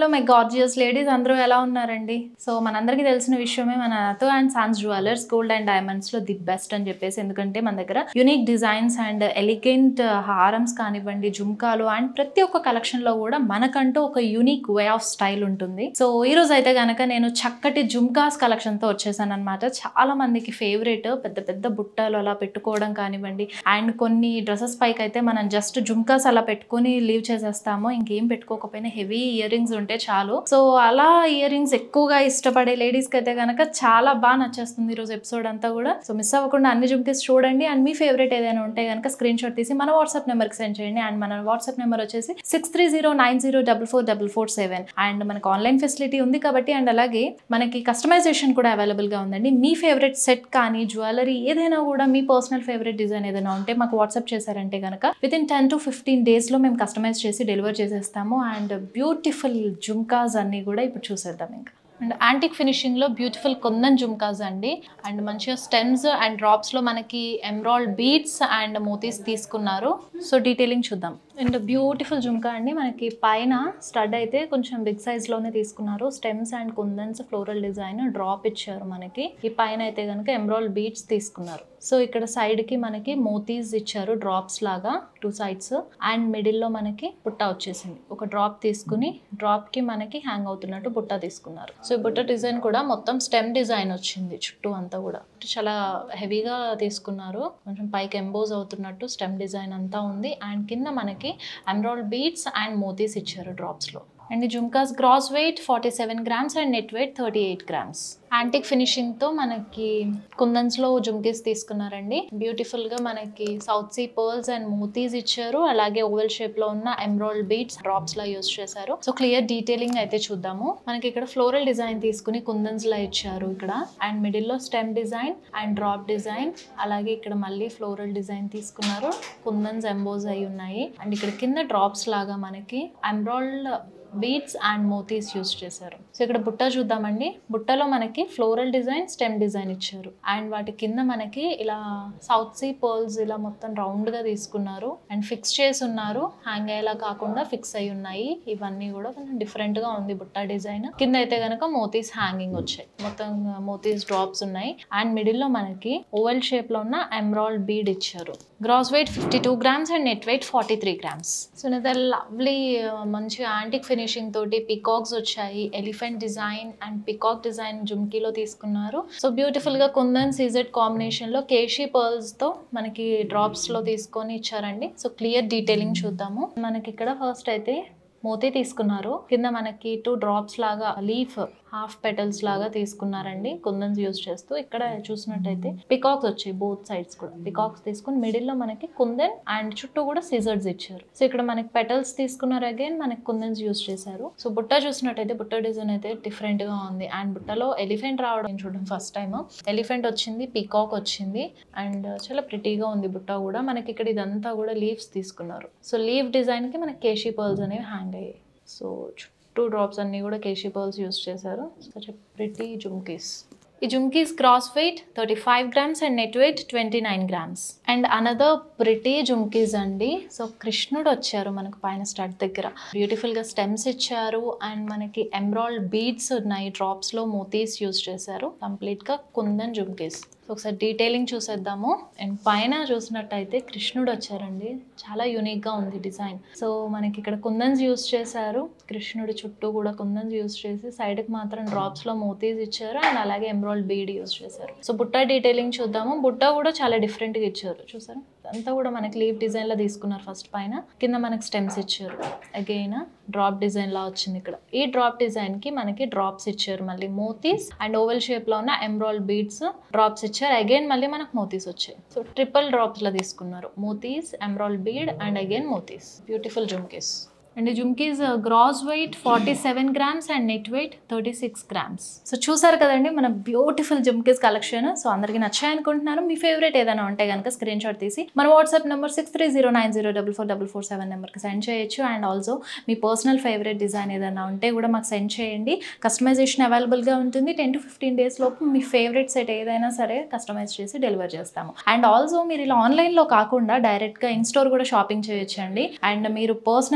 hello my gorgeous ladies అందరూ ఎలా ఉన్నారండి సో మనందరికీ తెలిసిన విషయమే మన అతో and sons jewellers gold and diamonds లో ది బెస్ట్ అని చెప్పేసి ఎందుకంటే మన దగ్గర యునిక్ డిజైన్స్ అండ్ ఎలిగెంట్ హారమ్స్ కానివ్వండి జుమ్కాలు అండ్ ప్రతి ఒక్క కలెక్షన్ లో కూడా మనకంటూ ఒక యూనిక్ వే ఆఫ్ స్టైల్ ఉంటుంది సో ఈ రోజు అయితే గనక నేను చక్కటి జుమ్కాస్ కలెక్షన్ తో వచ్చేసాను అనమాట చాలా మందికి ఫేవరెట్ పెద్ద పెద్ద బుట్టలు అలా పెట్టుకోవడం కానివ్వండి అండ్ కొన్ని డ్రెస్సెస్ పైకి అయితే మనం జస్ట్ జుమ్కాస్ అలా పెట్టుకొని లీవ్ చేసేస్తాము ఇంకేం పెట్టుకోకపోయినా హెవీ ఇయర్ రింగ్స్ ఉంటే చాలు సో అలా ఇయర్ రింగ్స్ ఎక్కువగా ఇష్టపడే లేడీస్ కి అయితే కనుక చాలా బాగా నచ్చేస్తుంది ఈ రోజు ఎపిసోడ్ అంతా కూడా సో మిస్ అవ్వకుండా అన్ని జుమ్కీస్ చూడండి అండ్ మీ ఫేవరెట్ ఏదైనా ఉంటే కనుక స్క్రీన్ షాట్ తీసి మన వాట్సాప్ నెంబర్ కి సెండ్ చేయండి అండ్ మన వాట్సాప్ నెంబర్ వచ్చేసి six three zero nine zero double four double four seven and మనకు ఆన్లైన్ ఫెసిలిటీ ఉంది కాబట్టి అండ్ అలాగే మనకి కస్టమైజేషన్ కూడా అవైలబుల్ గా ఉందండి మీ ఫేవరెట్ సెట్ కానీ జ్యువెలరీ ఏదైనా కూడా మీ పర్సనల్ ఫేవరెట్ డిజైన్ ఏదైనా ఉంటే మాకు వాట్సాప్ చేశారంటే కనుక within ten to fifteen days లో మేము కస్టమైజ్ చేసి డెలివర్ చేసేస్తాము అండ్ బ్యూటిఫుల్ జుమ్కాస్ అన్ని కూడా ఇప్పుడు చూసేద్దాం ఇంకా అండ్ యాంటిక్ ఫినిషింగ్లో బ్యూటిఫుల్ కొందన్ జుమ్కాస్ అండి అండ్ మంచిగా స్టెమ్స్ అండ్ డ్రాప్స్లో మనకి ఎమ్రాల్డ్ బీడ్స్ అండ్ మోతీస్ తీసుకున్నారు సో డీటెయిలింగ్ చూద్దాం అండ్ బ్యూటిఫుల్ జుమ్కా అండి మనకి పైన స్టడ్ అయితే కొంచెం బిగ్ సైజ్లోనే తీసుకున్నారు స్టెమ్స్ అండ్ కుందన్స్ ఫ్లోరల్ డిజైన్ డ్రాప్ ఇచ్చారు మనకి ఈ పైన అయితే కనుక ఎమ్రాల్డ్ బీడ్స్ తీసుకున్నారు సో ఇక్కడ సైడ్కి మనకి మోతీస్ ఇచ్చారు డ్రాప్స్ లాగా టూ సైడ్స్ అండ్ మిడిల్లో మనకి బుట్ట వచ్చేసింది ఒక డ్రాప్ తీసుకుని డ్రాప్కి మనకి హ్యాంగ్ అవుతున్నట్టు బుట్ట తీసుకున్నారు సో ఈ బుట్ట డిజైన్ కూడా మొత్తం స్టెమ్ డిజైన్ వచ్చింది చుట్టూ అంతా కూడా చాలా హెవీగా తీసుకున్నారు కొంచెం పైకి ఎంబోజ్ అవుతున్నట్టు స్టెమ్ డిజైన్ అంతా ఉంది అండ్ కింద మనకి ఎమ్రాల్డ్ బీడ్స్ అండ్ మోతీస్ ఇచ్చారు డ్రాప్స్లో అండ్ జుమ్కాస్ gross weight forty seven grams and net weight thirty eight grams antique ఫినిషింగ్తో మనకి కుందన్స్లో జుమ్కీస్ తీసుకున్నారండి బ్యూటిఫుల్గా మనకి సౌత్ సీ పర్ల్స్ అండ్ మోతీస్ ఇచ్చారు అలాగే ఓవెల్ షేప్లో ఉన్న ఎమ్రాల్డ్ బీడ్స్ డ్రాప్స్లా యూస్ చేశారు సో క్లియర్ డీటెయిలింగ్ అయితే చూద్దాము మనకి ఇక్కడ ఫ్లోరల్ డిజైన్ తీసుకుని కుందన్స్లా ఇచ్చారు ఇక్కడ అండ్ మిడిల్లో stem design and drop design అలాగే ఇక్కడ మళ్ళీ ఫ్లోరల్ డిజైన్ తీసుకున్నారు కుందన్స్ ఎంబోజ్ అయి ఉన్నాయి అండ్ ఇక్కడ కింద డ్రాప్స్ లాగా మనకి ఎమ్రాల్డ్ బీడ్స్ అండ్ మోతీస్ యూస్ చేశారు సో ఇక్కడ బుట్ట చూద్దామండి బుట్టలో మనకి ఫ్లోరల్ డిజైన్ స్టెమ్ డిజైన్ ఇచ్చారు అండ్ వాటి కింద మనకి ఇలా సౌత్ సీ పర్ల్స్ ఇలా మొత్తం రౌండ్ గా తీసుకున్నారు అండ్ ఫిక్స్ చేసి ఉన్నారు హ్యాంగ్ అయ్యేలా కాకుండా ఫిక్స్ అయి ఉన్నాయి ఇవన్నీ కూడా కొంచెం డిఫరెంట్ గా ఉంది బుట్ట డిజైన్ కింద అయితే కనుక మోతీస్ హ్యాంగింగ్ వచ్చాయి మొత్తం మోతీస్ డ్రాప్స్ ఉన్నాయి అండ్ మిడిల్ లో మనకి ఓవెల్ షేప్ లో ఉన్న ఎమ్రాల్డ్ బీడ్ ఇచ్చారు gross weight fifty two grams and net weight forty three grams so ఇది లవ్లీ మంచి యాంటిక్ ఫినిషింగ్ తోటి పికాక్స్ వచ్చాయి elephant design and peacock design జుమ్కీలో తీసుకున్నారు సో బ్యూటిఫుల్ గా కుందన్ సీజెడ్ కాంబినేషన్ లో కేషీ పర్ల్స్ తో మనకి డ్రాప్స్ లో తీసుకొని ఇచ్చారండి సో క్లియర్ డీటెయిలింగ్ చూద్దాము మనకి ఇక్కడ ఫస్ట్ అయితే మోతీ తీసుకున్నారు కింద మనకి టూ డ్రాప్స్ లాగా లీఫ్ హాఫ్ పెటల్స్ లాగా తీసుకున్నారండి కుందన్స్ యూజ్ చేస్తూ ఇక్కడ చూసినట్టయితే పికాక్స్ వచ్చాయి బోత్ సైడ్స్ కూడా పికాక్స్ తీసుకుని మిడిల్ లో మనకి కుందన్ అండ్ చుట్టూ కూడా సిజర్స్ ఇచ్చారు సో ఇక్కడ మనకి పెటల్స్ తీసుకున్నారు అగైన్ మనకి కుందన్స్ యూజ్ చేశారు సో బుట్ట చూసినట్టయితే బుట్ట డిజైన్ అయితే డిఫరెంట్ గా ఉంది అండ్ బుట్టలో ఎలిఫెంట్ రావడం చూడడం ఫస్ట్ టైం ఎలిఫెంట్ వచ్చింది పికాక్ వచ్చింది అండ్ చాలా ప్రిటీగా ఉంది బుట్ట కూడా మనకి ఇక్కడ ఇదంతా కూడా లీవ్స్ తీసుకున్నారు సో లీవ్ డిజైన్ కి మనకి కేషీ పర్ల్స్ అనేవి హ్యాంగ్ అయ్యాయి సో టూ డ్రాప్స్ అన్ని కూడా కేషీ పర్ల్స్ యూస్ చేశారు సచ్ ప్రిటీ జుమ్కీస్ ఈ జుమ్కీస్ gross weight thirty five grams and net weight twenty nine grams and another pretty జుమ్కీస్ అండి సో కృష్ణుడు వచ్చారు మనకు పైన స్టడ్ దగ్గర బ్యూటిఫుల్ గా స్టెమ్స్ ఇచ్చారు అండ్ మనకి ఎమ్రాల్డ్ బీడ్స్ ఉన్నాయి డ్రాప్స్ లో మోతీస్ యూస్ చేశారు కంప్లీట్ గా కుందన్ జుమ్కీస్ సో ఒకసారి డీటెయిలింగ్ చూసేద్దాము అండ్ పైన చూసినట్టయితే కృష్ణుడు వచ్చారండి చాలా యూనిక్ గా ఉంది డిజైన్ సో మనకి ఇక్కడ కుందన్స్ యూస్ చేశారు కృష్ణుడి చుట్టూ కూడా కుందన్స్ యూస్ చేసి సైడ్ కి మాత్రం డ్రాప్స్ లో మోతీస్ ఇచ్చారు అండ్ అలాగే ఎమ్రాల్డ్ బీడ్ యూస్ చేశారు సో బుట్ట డీటెయిలింగ్ చూద్దాము బుట్ట కూడా చాలా డిఫరెంట్ గా ఇచ్చారు చూసారా అంతా కూడా మనకి లీవ్ డిజైన్ లో తీసుకున్నారు ఫస్ట్ పైన కింద మనకి స్టెమ్స్ ఇచ్చారు అగైన్ డ్రాప్ డిజైన్ లా వచ్చింది ఇక్కడ ఈ డ్రాప్ డిజైన్ కి మనకి డ్రాప్స్ ఇచ్చారు మళ్ళీ మోతీస్ అండ్ ఓవెల్ షేప్ లో ఉన్న ఎమ్రాల్డ్ బీడ్స్ డ్రాప్స్ ఇచ్చారు అగైన్ మళ్ళీ మనకు మోతీస్ వచ్చాయి సో ట్రిపుల్ డ్రాప్స్ లో తీసుకున్నారు మోతీస్ ఎమ్రాల్డ్ బీడ్ అండ్ అగైన్ మోతీస్ బ్యూటిఫుల్ జుమ్కీస్ అండ్ జుమ్కీస్ gross weight forty seven grams and net weight thirty six grams so చూసారు కదండి మన బ్యూటిఫుల్ జుమ్కీస్ కలెక్షన్ సో అందరికీ నచ్చాయి అనుకుంటున్నాను మీ ఫేవరెట్ ఏదైనా ఉంటే కనుక స్క్రీన్ షాట్ తీసి మన WhatsApp number six three zero nine zero double four double four seven నెంబర్కి సెండ్ చేయొచ్చు అండ్ ఆల్సో మీ పర్సనల్ ఫేవరెట్ డిజైన్ ఏదైనా ఉంటే కూడా మాకు సెండ్ చేయండి కస్టమైజేషన్ అవైలబుల్గా ఉంటుంది టెన్ టు ఫిఫ్టీన్ డేస్ లోపు మీ ఫేవరెట్ సెట్ ఏదైనా సరే కస్టమైజ్ చేసి డెలివర్ చేస్తాము అండ్ ఆల్సో మీరు ఇలా ఆన్లైన్లో కాకుండా డైరెక్ట్గా ఇన్ స్టోర్ కూడా షాపింగ్ చేయొచ్చండి అండ్ మీరు పర్సనల్గా ఫిజికల్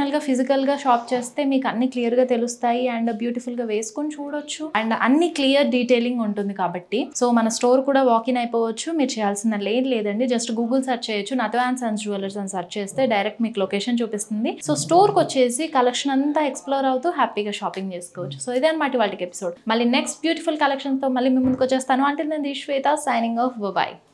ఫిజికల్ గా షాప్ చేస్తే మీకు అన్ని క్లియర్ గా తెలుస్తాయి అండ్ బ్యూటిఫుల్ గా వేసుకొని చూడొచ్చు అండ్ అన్ని క్లియర్ డీటెయిలింగ్ ఉంటుంది కాబట్టి సో మన స్టోర్ కూడా వాకిన్ అయిపోవచ్చు మీరు చేయాల్సిన లేదు లేదండి జస్ట్ గూగుల్ సెర్చ్ చేయొచ్చు నతో అండ్ సన్స్ జ్యువెలర్స్ అని సెర్చ్ చేస్తే డైరెక్ట్ మీకు లొకేషన్ చూపిస్తుంది సో స్టోర్కి వచ్చేసి కలెక్షన్ అంతా ఎక్స్ప్లోర్ అవుతూ హ్యాపీగా షాపింగ్ చేసుకోవచ్చు సో ఇదే అనమాట వాళ్ళకి ఎపిసోడ్ మళ్ళీ నెక్స్ట్ బ్యూటిఫుల్ కలెక్షన్తో మళ్ళీ మీ ముందుకు వచ్చేస్తాను అంటే నేను శ్వేత సైనింగ్ ఆఫ్ బాయ్